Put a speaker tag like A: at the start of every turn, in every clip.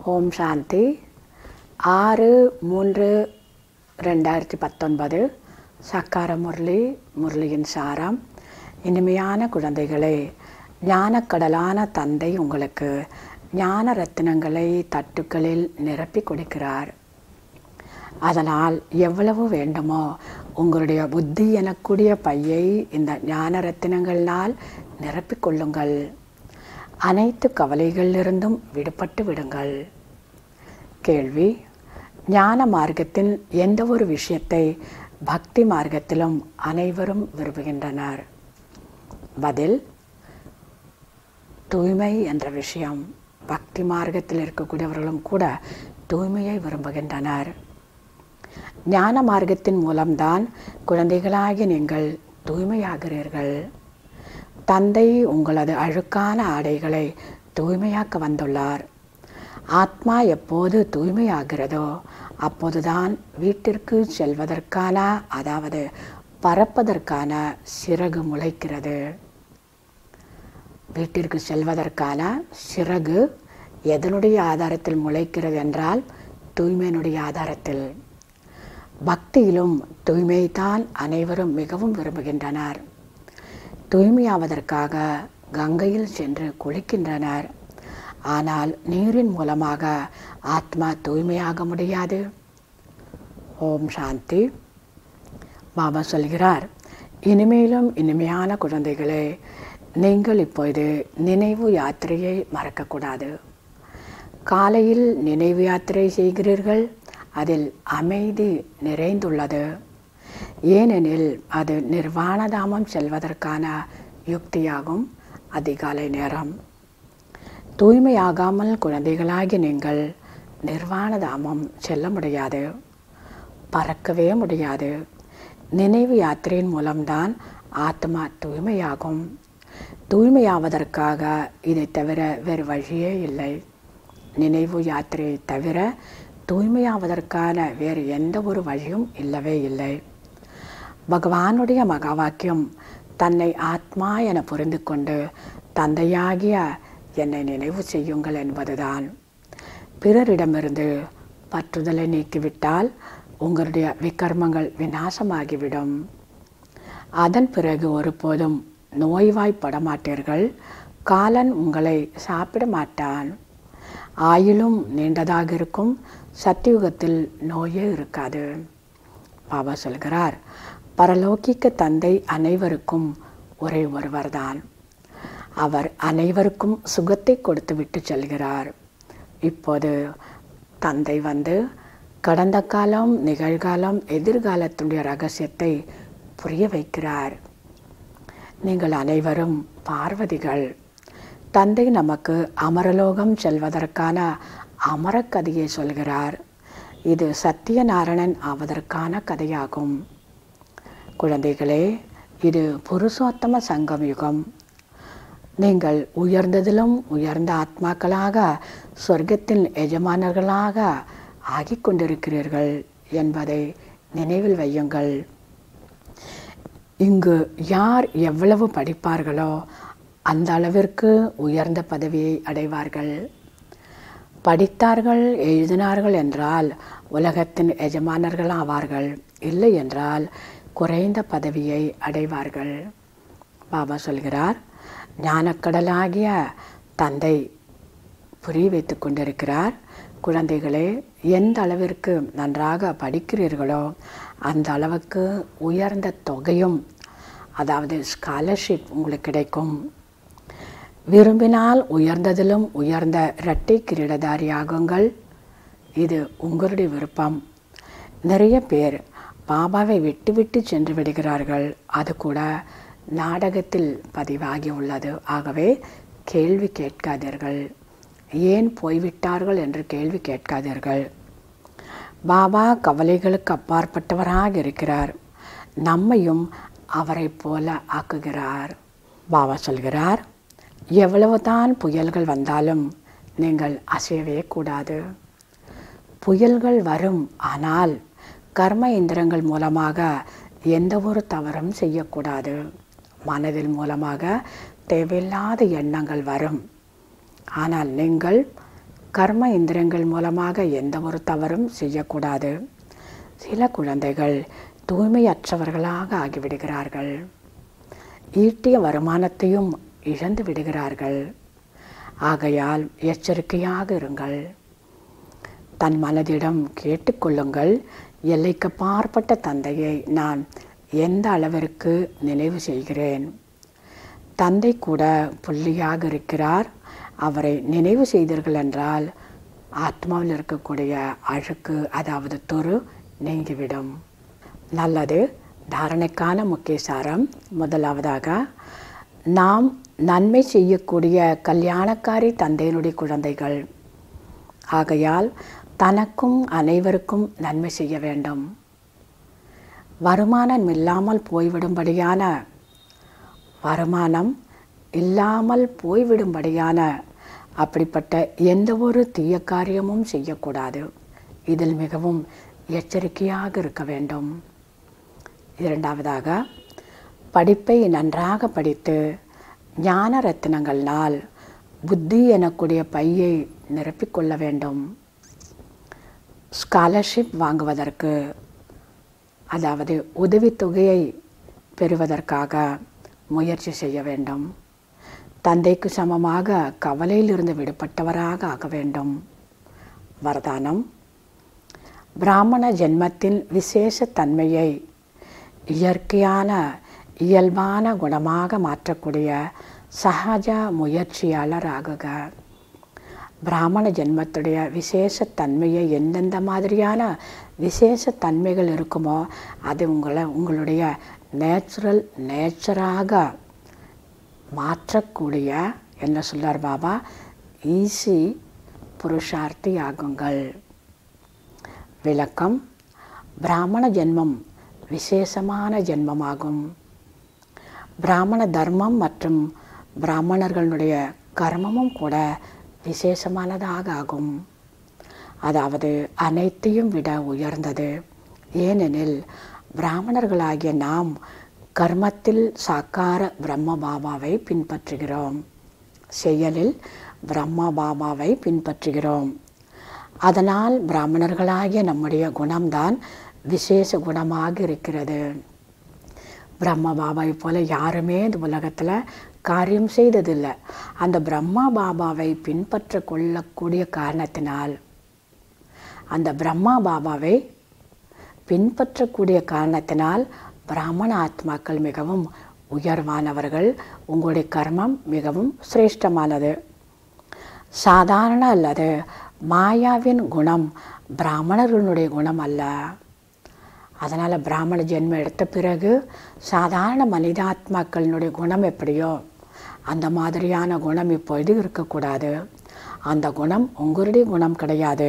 A: ஓம் சாந்தி ஆறு மூன்று ரெண்டாயிரத்தி பத்தொன்பது சக்கார முரளி முரளியின் சாரம் இனிமையான குழந்தைகளே ஞானக்கடலான தந்தை உங்களுக்கு ஞான ரத்தினங்களை தட்டுக்களில் நிரப்பி கொடுக்கிறார் அதனால் எவ்வளவு வேண்டுமோ உங்களுடைய புத்தி எனக்கூடிய பையை இந்த ஞான ரத்தினங்களால் நிரப்பிக் கொள்ளுங்கள் அனைத்து கவலைகளிலிருந்தும் விடுபட்டு விடுங்கள் கேள்வி ஞான மார்க்கத்தின் எந்த ஒரு விஷயத்தை பக்தி மார்க்கத்திலும் அனைவரும் விரும்புகின்றனர் பதில் தூய்மை என்ற விஷயம் பக்தி மார்க்கத்தில் இருக்கக்கூடியவர்களும் கூட தூய்மையை விரும்புகின்றனர் ஞான மார்க்கத்தின் மூலம்தான் குழந்தைகளாகி நீங்கள் தூய்மையாகிறீர்கள் தந்தை உங்களது அழுக்கான ஆடைகளை தூய்மையாக்க வந்துள்ளார் ஆத்மா எப்போது தூய்மையாகிறதோ அப்போதுதான் வீட்டிற்கு செல்வதற்கான அதாவது பறப்பதற்கான சிறகு முளைக்கிறது வீட்டிற்கு செல்வதற்கான சிறகு எதனுடைய ஆதாரத்தில் முளைக்கிறது என்றால் தூய்மையினுடைய ஆதாரத்தில் பக்தியிலும் தூய்மைதான் அனைவரும் மிகவும் விரும்புகின்றனர் தூய்மையாவதற்காக கங்கையில் சென்று குளிக்கின்றனர் ஆனால் நீரின் மூலமாக ஆத்மா தூய்மையாக முடியாது ஓம் சாந்தி பாபா சொல்கிறார் இனிமேலும் இனிமையான குழந்தைகளே நீங்கள் இப்பொழுது நினைவு யாத்திரையை மறக்கக்கூடாது காலையில் நினைவு யாத்திரை செய்கிறீர்கள் அதில் அமைதி நிறைந்துள்ளது ஏனெனில் அது நிர்வாணதாமம் செல்வதற்கான யுக்தியாகும் அதிகாலை நேரம் தூய்மையாகாமல் குழந்தைகளாகி நீங்கள் நிர்வாணதாமம் செல்ல முடியாது பறக்கவே முடியாது நினைவு யாத்திரையின் மூலம்தான் ஆத்மா தூய்மையாகும் தூய்மையாவதற்காக இதை தவிர வேறு வழியே இல்லை நினைவு யாத்திரையை தவிர தூய்மையாவதற்கான வேறு எந்த ஒரு வழியும் இல்லவே இல்லை பகவானுடைய மகா வாக்கியம் தன்னை ஆத்மா என புரிந்து கொண்டு தந்தையாகிய என்னை நினைவு செய்யுங்கள் என்பதுதான் பிறரிடமிருந்து பற்றுதலை நீக்கிவிட்டால் உங்களுடைய விக்கர்மங்கள் விநாசமாகிவிடும் அதன் பிறகு ஒருபோதும் நோய்வாய்ப்பட மாட்டீர்கள் காலன் உங்களை சாப்பிட மாட்டான் ஆயிலும் நீண்டதாக இருக்கும் சத்தியுகத்தில் நோயே இருக்காது பாபா சொல்கிறார் பரலோகிக்க தந்தை அனைவருக்கும் ஒரே ஒருவர்தான் அவர் அனைவருக்கும் சுகத்தை கொடுத்து விட்டு செல்கிறார் இப்போது தந்தை வந்து கடந்த காலம் நிகழ்காலம் எதிர்காலத்துடைய ரகசியத்தை புரிய வைக்கிறார் நீங்கள் அனைவரும் பார்வதிகள் தந்தை நமக்கு அமரலோகம் செல்வதற்கான அமரக்கதையை சொல்கிறார் இது சத்தியநாராயணன் ஆவதற்கான கதையாகும் குழந்தைகளே இது புருஷோத்தம சங்கம் யுகம் நீங்கள் உயர்ந்ததிலும் உயர்ந்த ஆத்மாக்களாக சொர்க்கத்தின் எஜமானர்களாக ஆகிக் கொண்டிருக்கிறீர்கள் என்பதை நினைவில் வையுங்கள் இங்கு யார் எவ்வளவு படிப்பார்களோ அந்த அளவிற்கு உயர்ந்த பதவியை அடைவார்கள் படித்தார்கள் எழுதினார்கள் என்றால் உலகத்தின் எஜமானர்கள் ஆவார்கள் இல்லை என்றால் குறைந்த பதவியை அடைவார்கள் பாபா சொல்கிறார் ஞானக்கடலாகிய தந்தை புரிய வைத்து கொண்டிருக்கிறார் குழந்தைகளே எந்த அளவிற்கு நன்றாக படிக்கிறீர்களோ அந்த அளவுக்கு உயர்ந்த தொகையும் அதாவது ஸ்காலர்ஷிப் உங்களுக்கு கிடைக்கும் விரும்பினால் உயர்ந்ததிலும் உயர்ந்த இரட்டை கிரீடதாரியாகுங்கள் இது உங்களுடைய விருப்பம் நிறைய பேர் பாபாவை விட்டு விட்டு சென்று விடுகிறார்கள் அது கூட நாடகத்தில் பதிவாகி உள்ளது ஆகவே கேள்வி கேட்காதீர்கள் ஏன் போய்விட்டார்கள் என்று கேள்வி கேட்காதீர்கள் பாபா கவலைகளுக்கு அப்பாற்பட்டவராக இருக்கிறார் நம்மையும் அவரை போல ஆக்குகிறார் பாபா சொல்கிறார் எவ்வளவுதான் புயல்கள் வந்தாலும் நீங்கள் அசையவே கூடாது புயல்கள் வரும் ஆனால் கர்ம இந்திரங்கள் மூலமாக எந்த ஒரு தவறும் செய்யக்கூடாது மனதில் மூலமாக தேவையில்லாத எண்ணங்கள் வரும் ஆனால் நீங்கள் கர்ம இந்திரங்கள் மூலமாக எந்த ஒரு தவறும் செய்யக்கூடாது சில குழந்தைகள் தூய்மையற்றவர்களாக ஆகிவிடுகிறார்கள் ஈட்டிய வருமானத்தையும் இழந்து விடுகிறார்கள் ஆகையால் எச்சரிக்கையாக இருங்கள் தன் மனதிடம் கேட்டுக்கொள்ளுங்கள் எல்லைக்கு பார்ப்பட்ட தந்தையை நான் எந்த அளவிற்கு நினைவு செய்கிறேன் தந்தை கூட புள்ளியாக இருக்கிறார் அவரை நினைவு செய்தீர்கள் என்றால் ஆத்மாவில் இருக்கக்கூடிய அழுக்கு அதாவது தொரு நீங்கிவிடும் நல்லது தாரணைக்கான முக்கிய சாரம் முதலாவதாக நாம் நன்மை செய்யக்கூடிய கல்யாணக்காரி தந்தையினுடைய குழந்தைகள் ஆகையால் தனக்கும் அனைவருக்கும் நன்மை செய்ய வேண்டும் வருமானம் இல்லாமல் போய்விடும்படியான வருமானம் இல்லாமல் போய்விடும்படியான அப்படிப்பட்ட எந்த ஒரு தீய காரியமும் செய்யக்கூடாது இதில் மிகவும் எச்சரிக்கையாக இருக்க வேண்டும் இரண்டாவதாக படிப்பை நன்றாக படித்து ஞான ரத்தினங்களால் புத்தி எனக்கூடிய பையை நிரப்பிக்கொள்ள வேண்டும் ஸ்காலர்ஷிப் வாங்குவதற்கு அதாவது உதவித்தொகையை பெறுவதற்காக முயற்சி செய்ய வேண்டும் தந்தைக்கு சமமாக கவலையிலிருந்து விடுபட்டவராக ஆக வேண்டும் வரதானம் பிராமண ஜென்மத்தின் விசேஷ தன்மையை இயற்கையான இயல்பான குணமாக மாற்றக்கூடிய சகஜ முயற்சியாளர் ஆகுக பிராமண ஜென்மத்துடைய விசேஷ தன்மையை எந்தெந்த மாதிரியான விசேஷ தன்மைகள் இருக்குமோ அது உங்களை உங்களுடைய நேச்சுரல் நேச்சராக மாற்றக்கூடிய என்ன சொல்லார் பாபா ஈஸி புருஷார்த்தி ஆகுங்கள் விளக்கம் பிராமண ஜென்மம் விசேஷமான ஜென்மமாகும் பிராமண தர்மம் மற்றும் பிராமணர்களுடைய கர்மமும் கூட விசேஷமானதாக ஆகும் அதாவது அனைத்தையும் விட உயர்ந்தது ஏனெனில் பிராமணர்களாகிய நாம் கர்மத்தில் சாக்கார பிரம்ம பாபாவை பின்பற்றுகிறோம் செயலில் பிரம்ம பாபாவை பின்பற்றுகிறோம் அதனால் பிராமணர்களாகிய நம்முடைய குணம்தான் விசேஷ குணமாக இருக்கிறது பிரம்ம பாபாவை போல யாருமே இந்த உலகத்தில் காரியம் செய்ததில்லை அந்த பிரம்மா பாபாவை பின்பற்ற கொள்ளக்கூடிய காரணத்தினால் அந்த பிரம்மா பாபாவை பின்பற்றக்கூடிய காரணத்தினால் பிராமண ஆத்மாக்கள் மிகவும் உயர்வானவர்கள் உங்களுடைய கர்மம் மிகவும் சிரேஷ்டமானது சாதாரண அல்லது மாயாவின் குணம் பிராமணர்களுடைய குணம் அல்ல அதனால் பிராமண ஜென்மம் எடுத்த பிறகு சாதாரண மனிதாத்மாக்களினுடைய குணம் எப்படியோ அந்த மாதிரியான குணம் இப்பொழுது இருக்கக்கூடாது அந்த குணம் உங்களுடைய குணம் கிடையாது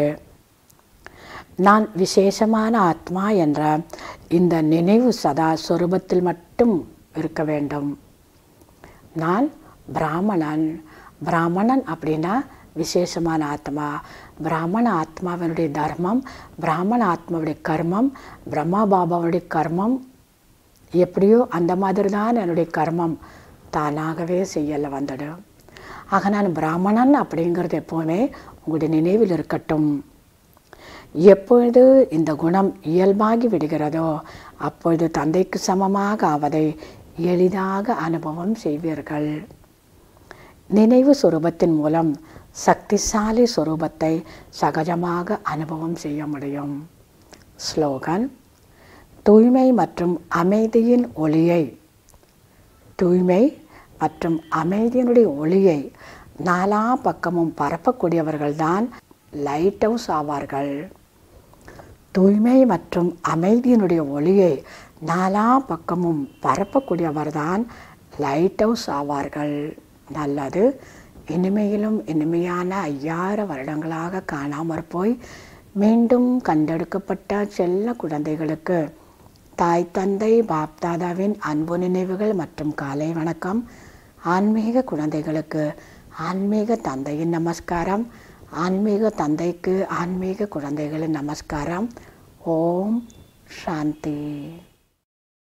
A: நான் விசேஷமான ஆத்மா என்ற இந்த நினைவு சதா சொரூபத்தில் மட்டும் இருக்க வேண்டும் நான் பிராமணன் பிராமணன் அப்படின்னா விசேஷமான ஆத்மா பிராமண ஆத்மாவினுடைய தர்மம் பிராமண ஆத்மாவுடைய கர்மம் பிரம்மா பாபாவுடைய கர்மம் எப்படியோ அந்த மாதிரி தான் என்னுடைய கர்மம் தானாகவே செய்யல வந்துடும் ஆக நான் பிராமணன் அப்படிங்கிறது எப்போவுமே உங்களுடைய நினைவில் இருக்கட்டும் எப்பொழுது இந்த குணம் இயல்பாகி விடுகிறதோ அப்பொழுது தந்தைக்கு சமமாக ஆவதை எளிதாக அனுபவம் செய்வீர்கள் நினைவு சுரூபத்தின் மூலம் சக்திசாலி சுரூபத்தை சகஜமாக அனுபவம் செய்ய முடியும் ஸ்லோகன் தூய்மை மற்றும் அமைதியின் ஒளியை தூய்மை மற்றும் அமைதியினுடைய ஒளியை நாலா பக்கமும் பரப்பக்கூடியவர்கள்தான் லைட் ஹவுஸ் ஆவார்கள் தூய்மை மற்றும் அமைதியினுடைய ஒளியை நாலா பக்கமும் பரப்பக்கூடியவர்தான் லைட் ஹவுஸ் ஆவார்கள் நல்லது இனிமையிலும் இனிமையான ஐயாயிரம் வருடங்களாக காணாமற் போய் மீண்டும் கண்டெடுக்கப்பட்ட செல்ல குழந்தைகளுக்கு தாய் தந்தை பாப்தாதாவின் அன்பு நினைவுகள் மற்றும் காலை வணக்கம் ஆன்மீக குழந்தைகளுக்கு ஆன்மீக தந்தையின் நமஸ்காரம் ஆன்மீக தந்தைக்கு ஆன்மீக குழந்தைகளின் நமஸ்காரம் ஓம் சாந்தி